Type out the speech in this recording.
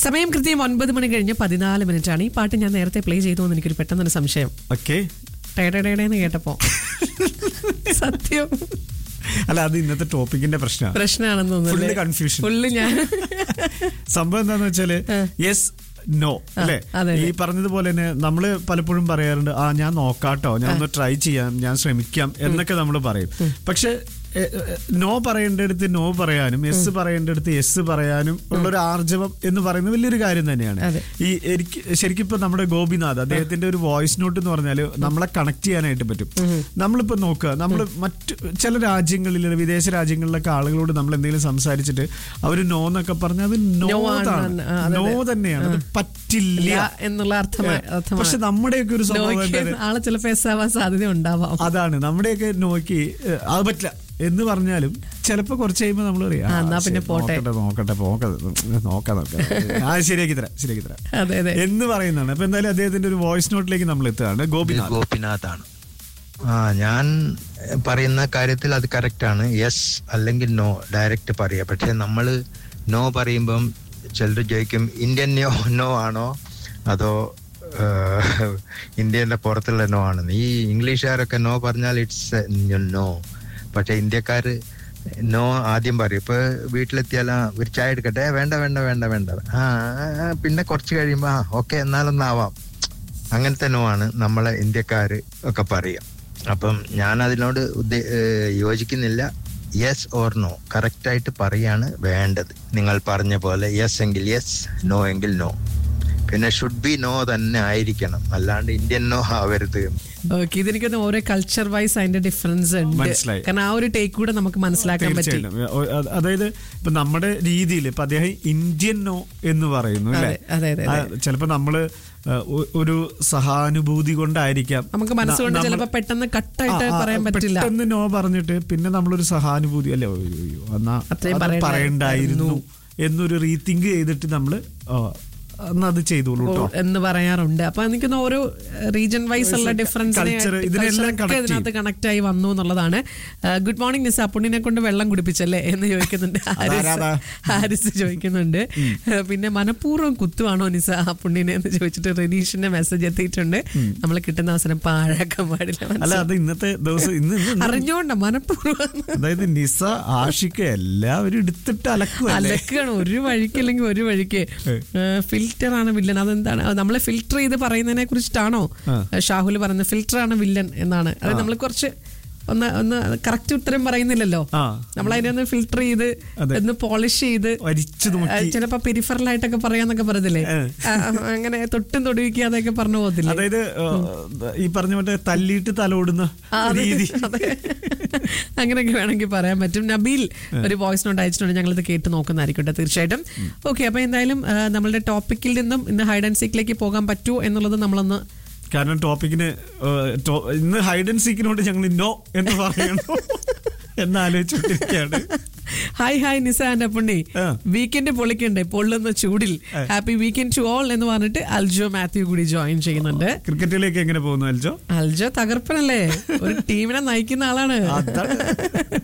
സമയം കൃത്യം ഒൻപത് മണി കഴിഞ്ഞ് പതിനാല് മിനിറ്റ് ആണ് ഈ പാട്ട് ഞാൻ നേരത്തെ പ്ലേ ചെയ്തു എന്ന് എനിക്കൊരു പെട്ടെന്നൊരു സംശയം ഓക്കെ ടേടേടേന്ന് കേട്ടപ്പോ സത്യം അല്ല അത് ഇന്നത്തെ ടോപ്പിക്കിന്റെ പ്രശ്നമാണ് പ്രശ്നമാണെന്ന് Full തോന്നുന്നു confusion. ഫുള്ള് ഞാൻ സംഭവം എന്താന്ന് വെച്ചാല് യെസ് നോ അല്ലെ അതെ, ഈ അതെ. പറഞ്ഞതുപോലെ തന്നെ നമ്മള് പലപ്പോഴും പറയാറുണ്ട് ആ ഞാൻ നോക്കാട്ടോ ഞാൻ ഒന്ന് ട്രൈ ചെയ്യാം ഞാൻ ശ്രമിക്കാം എന്നൊക്കെ നമ്മൾ പറയും പക്ഷെ നോ പറയേണ്ടടുത്ത് നോ പറയാനും എസ് പറയേണ്ടടുത്ത് എസ് പറയാനും ഉള്ള ഒരു ആർജവം എന്ന് പറയുന്നത് വലിയൊരു കാര്യം തന്നെയാണ് അതെ. ഈ എനിക്ക് ശരിക്കും ഇപ്പൊ നമ്മുടെ ഗോപിനാഥ് അദ്ദേഹത്തിന്റെ ഒരു വോയിസ് നോട്ട് എന്ന് പറഞ്ഞാൽ നമ്മളെ കണക്ട് ചെയ്യാനായിട്ട് പറ്റും നമ്മളിപ്പോ നോക്കുക നമ്മൾ മറ്റു ചില രാജ്യങ്ങളിൽ വിദേശ രാജ്യങ്ങളിലൊക്കെ ആളുകളോട് നമ്മൾ എന്തെങ്കിലും സംസാരിച്ചിട്ട് അവര് നോ എന്നൊക്കെ പറഞ്ഞാൽ അത് നോ No ആണ്, ആണ് ആ, അതെ, നോ അതെ. തന്നെയാണ് അത് പറ്റില്ല ഇല്ല എന്നുള്ള അർത്ഥമാണ് അർത്ഥമാണ്. പക്ഷെ നമ്മുടെയൊക്കെ ഒരു സ്വഭാവം നോക്കിയാൽ എന്താണ്? ആളെ ചിലപ്പോ എസ് ആവാൻ സാധ്യത ഉണ്ടാവാം അതാണ് നമ്മുടെയൊക്കെ നോക്കി ഏഹ്, അത് പറ്റില്ല എന്ന് പറഞ്ഞാലും ചിലപ്പോ കുറച്ച് കഴിയുമ്പോ നമ്മൾ പറയും ആ, എന്നാ "ആ, പിന്നെ ശരി, പോട്ടെ." നോക്കട്ടെ നോക്കട്ടെ നോക്കട്ടെ നോക്കാം നോക്കാം ആ ശരിയാക്കി തരാം ശരിയാക്കി തരാം അതെ അതെ എന്ന് പറയുന്നതാണ് അപ്പൊ എന്തായാലും അദ്ദേഹത്തിന്റെ ഒരു വോയിസ് നോട്ടിലേക്ക് നമ്മൾ എത്തുകയാണ് ഇത് ഗോപിനാഥ് ഗോപിനാഥാണ് ആ ഞാൻ പറയുന്ന കാര്യത്തിൽ അത് കറക്റ്റ് ആണ് യെസ് അല്ലെങ്കിൽ നോ ഡയറക്റ്റ് പറയാ പക്ഷെ നമ്മൾ നോ പറയുമ്പം ചിലർ ചോദിക്കും ഇന്ത്യൻ നോ നോ ആണോ അതോ ഏഹ്, ഇന്ത്യന്റെ പുറത്തുള്ള നോ ആണ് ഈ ഇംഗ്ലീഷുകാരൊക്കെ നോ പറഞ്ഞാൽ ഇറ്റ്സ് നോ പക്ഷെ ഇന്ത്യക്കാര് നോ ആദ്യം പറയും ഇപ്പൊ വീട്ടിലെത്തിയാൽ "ആ, ഒരു ചായ എടുക്കട്ടെ "ഏ, വേണ്ട വേണ്ട വേണ്ട വേണ്ട ആ ആ, പിന്നെ കുറച്ച് കഴിയുമ്പോ ആ ഓക്കെ എന്നാലൊന്നാവാം അങ്ങനത്തെ നോ ആണ് നമ്മളെ ഇന്ത്യക്കാര് ഒക്കെ പറയുക അപ്പം ഞാൻ അതിനോട് ഉദ്ദേ- ഏഹ് യോജിക്കുന്നില്ല യെസ് ഓർ നോ കറക്റ്റ് ആയിട്ട് പറയാണ് വേണ്ടത് നിങ്ങൾ പറഞ്ഞ പോലെ യെസ് എങ്കിൽ യെസ് നോ എങ്കിൽ നോ പിന്നെ ഷുഡ് ബി നോ തന്നെ ആയിരിക്കണം അല്ലാണ്ട് ഇന്ത്യൻ നോ ആവരുത് ഓക്കെ ഇതെനിക്കൊന്ന് ഓരോ കൾച്ചർ വൈസ് അതിന്റെ ഡിഫറൻസ് ഉണ്ട് മനസ്സിലായി. കാരണം ആ ഒരു ടേക്ക് കൂടെ നമുക്ക് മനസ്സിലാക്കാൻ പറ്റി തീർച്ചയായിട്ടും ഒ- അത് അതായത് ഇപ്പൊ നമ്മുടെ രീതിയിൽ ഇപ്പൊ അദ്ദേഹം ഇന്ത്യൻ നോ എന്ന് പറയുന്നു അല്ലേ അതെ, അതെ, അതെ, ആ, ചിലപ്പോ നമ്മള് ആ, ഒ- ഒരു സഹാനുഭൂതി കൊണ്ടായിരിക്കാം നമുക്ക് മനസ്സുകൊണ്ട് ന- നമ്മൾ- ചിലപ്പോ പെട്ടെന്ന് കട്ടായിട്ട് ആ, ആ, പറയാൻ പറ്റില്ല പെട്ടെന്ന് നോ പറഞ്ഞിട്ട് പിന്നെ നമ്മളൊരു സഹാനുഭൂതി അല്ലേ അയ്യോ, അയ്യോ, എന്നാ അത്രയും അത് പറയണ്ടായിരുന്നു. പറയണ്ടായിരുന്നു എന്നൊരു റീതിങ്ക് ചെയ്തിട്ട് നമ്മള് ആ, എന്നാ അത് ചെയ്തോളൂ കേട്ടോ എന്ന് പറയാറുണ്ട് അപ്പൊ എനിക്കൊന്ന് ഓരോ റീജൻ വൈസ് ഉള്ള ഡിഫറൻസ് Culture, ഇതിനെല്ലാം connect ഇതിനകത്ത് കണക്ട് ആയി വന്നു എന്നുള്ളതാണ് ഗുഡ് മോർണിംഗ് നിസ പുണ്ണിനെ കൊണ്ട് വെള്ളം കുടിപ്പിച്ചല്ലേ എന്ന് ചോദിക്കുന്നുണ്ട് ഹാരിസ് അതാരാ? ഹാരിസ് ചോദിക്കുന്നുണ്ട് ഏഹ് പിന്നെ മനഃപൂർവ്വം കുത്തുവാണോ നിസ ആ പുണ്ണിനെ എന്ന് ചോദിച്ചിട്ട് റെനീഷിന്റെ മെസ്സേജ് എത്തിയിട്ടുണ്ട് നമ്മൾ കിട്ടുന്ന അവസരം പാഴാക്കാൻ പാടില്ല അല്ല മനസ്സിലായോ? അത് ഇന്നത്തെ ദിവസം ഇന്ന് ഇന്ന് ഇന്ന് അറിഞ്ഞോണ്ട മനഃപൂർവ്വം അതായത് നിസ ആഷിക്ക എല്ലാവരും എടുത്തിട്ട് അലക്കുവല്ലേ അലക്കാണ് ഒരു വഴിക്ക് അല്ലെങ്കിൽ ഒരു വഴിക്ക് ഫിൽറ്റർ ആണ് വില്ലൻ അതെന്താണ് അത് നമ്മളെ ഫിൽറ്റർ ചെയ്ത് പറയുന്നതിനെ കുറിച്ചിട്ടാണോ ആ. ഷാഹുൽ പറയുന്നത് ഫിൽറ്റർ ആണ് വില്ലൻ എന്നാണ് അത് നമ്മൾ കുറച്ച് ഒന്ന് ഒന്ന് കറക്റ്റ് ഉത്തരം പറയുന്നില്ലല്ലോ ആ. നമ്മൾ അതിനൊന്ന് ഫിൽറ്റർ ചെയ്ത് അതെ. ഒന്ന് പോളിഷ് ചെയ്ത് വരിച്ചു നോക്കി ചിലപ്പോ പെരിഫറൽ ആയിട്ടൊക്കെ പറയാന്നൊക്കെ പറയത്തില്ലേ ഏ. ആ, ആ, അങ്ങനെ തൊട്ടും തൊടുവിക്കാതെയൊക്കെ പറഞ്ഞു പോകത്തില്ലേ അതായത് ആ, ഈ പറഞ്ഞ മറ്റേ തല്ലിയിട്ട് തലോടുന്ന ആ, അതെ, രീതി അതെ. അങ്ങനെയൊക്കെ വേണമെങ്കിൽ പറയാൻ പറ്റും നബീൽ ഒരു വോയിസ് നോട്ട് അയച്ചിട്ടുണ്ട് ഞങ്ങളിത് കേട്ട് നോക്കുന്നതായിരിക്കട്ടെ തീർച്ചയായിട്ടും ഓക്കെ അപ്പൊ എന്തായാലും ആ, നമ്മളുടെ ടോപ്പിക്കിൽ നിന്നും ഇന്ന് ഹൈഡ് ആൻഡ് സീക്കിലേക്ക് പോകാൻ പറ്റുമോ എന്നുള്ളത് നമ്മളൊന്ന് കാരണം ടോപ്പിക്കിന് ആ, ടോ- ഇന്ന് ഹൈഡ് ആൻഡ് സീക്കിനോട് ഞങ്ങൾ നോ എന്ന് പറയണോ എന്നാലോചിച്ചിട്ടിരിക്കുകയാണ് hi hi Nisa and Appunni ആ. വീക്കെൻഡ് പൊളിക്കണ്ടേ പൊള്ളുന്ന ചൂടിൽ ഹാപ്പി വീക്കെൻഡ് ടു ഓൾ എന്ന് പറഞ്ഞിട്ട് അൽജോ മാത്യു കൂടി ജോയിൻ ചെയ്യുന്നുണ്ട് ക്രിക്കറ്റിലേക്ക് എങ്ങനെ പോകുന്നു അൽജോ അൽജോ തകർപ്പനല്ലേ ഒരു ടീമിനെ നയിക്കുന്ന ആളാണ് അതാണ്